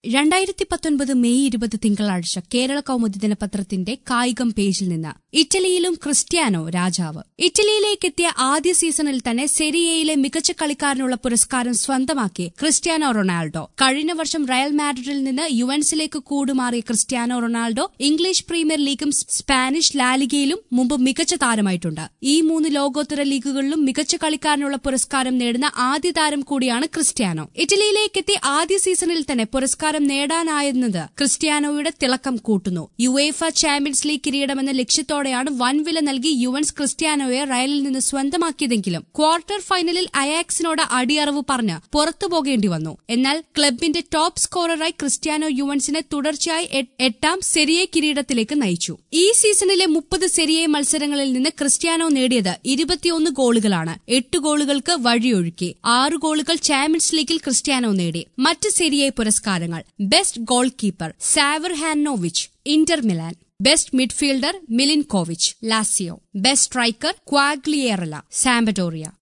രണ്ടായിരത്തി പത്തൊൻപത് മെയ് ഇരുപത് തിങ്കളാഴ്ച കേരള കൗമുദി ദിനപത്രത്തിന്റെ കായികം പേജിൽ നിന്ന് ഇറ്റലിയിലും ക്രിസ്ത്യാനോ രാജാവ് ഇറ്റലിയിലേക്കെത്തിയ ആദ്യ സീസണിൽ തന്നെ സെരിയയിലെ മികച്ച കളിക്കാരനുള്ള പുരസ്കാരം സ്വന്തമാക്കി ക്രിസ്ത്യാനോ റൊണാൾഡോ കഴിഞ്ഞ വർഷം റയൽ മാഡ്രിഡിൽ നിന്ന് യുവൻസിലേക്ക് കൂടുമാറിയ ക്രിസ്ത്യാനോ റൊണാൾഡോ ഇംഗ്ലീഷ് പ്രീമിയർ ലീഗും സ്പാനിഷ് ലാലിഗയിലും മുമ്പ് മികച്ച താരമായിട്ടുണ്ട് ഈ മൂന്ന് ലോകോത്തര ലീഗുകളിലും മികച്ച കളിക്കാരനുള്ള പുരസ്കാരം നേടുന്ന ആദ്യ താരം കൂടിയാണ് ക്രിസ്ത്യാനോ ഇറ്റലിയിലേക്കെത്തി ആദ്യ സീസണിൽ തന്നെ പുരസ്കാരം നേടാനായെന്നത് ക്രിസ്ത്യാനോയുടെ തിളക്കം കൂട്ടുന്നു യുവേഫ ചാമ്പ്യൻസ് ലീഗ് കിരീടമെന്ന ലക്ഷ്യത്തോടെയാണ് വൻവില നൽകി യുവൻസ് ക്രിസ്ത്യാനോയെ റയലിൽ നിന്ന് സ്വന്തമാക്കിയതെങ്കിലും ക്വാർട്ടർ ഫൈനലിൽ അയാക്സിനോട് അടിയറവ് പറഞ്ഞ് പുറത്തു പോകേണ്ടി വന്നു എന്നാൽ ക്ലബിന്റെ ടോപ്പ് സ്കോററായി ക്രിസ്ത്യാനോ യുവൻസിനെ തുടർച്ചയായി എ- എട്ടാം സെരിയെ കിരീടത്തിലേക്ക് നയിച്ചു ഈ സീസണിലെ മുപ്പത് സെരിയെ മത്സരങ്ങളിൽ നിന്ന് ക്രിസ്ത്യാനോ നേടിയത് ഇരുപത്തിയൊന്ന് ഗോളുകളാണ് എട്ട് ഗോളുകൾക്ക് വഴിയൊഴുക്കി ആറ് ഗോളുകൾ ചാമ്പ്യൻസ് ലീഗിൽ ക്രിസ്ത്യാനോ നേടി മറ്റ് സെരിയെ പുരസ്കാരങ്ങൾ ബെസ്റ്റ് ഗോൾ കീപ്പർ സാവർ ഹാനോവിച്ച് Inter Milan best midfielder Milinkovic Lazio best striker Quagliarella സാമ്പറ്റോറിയ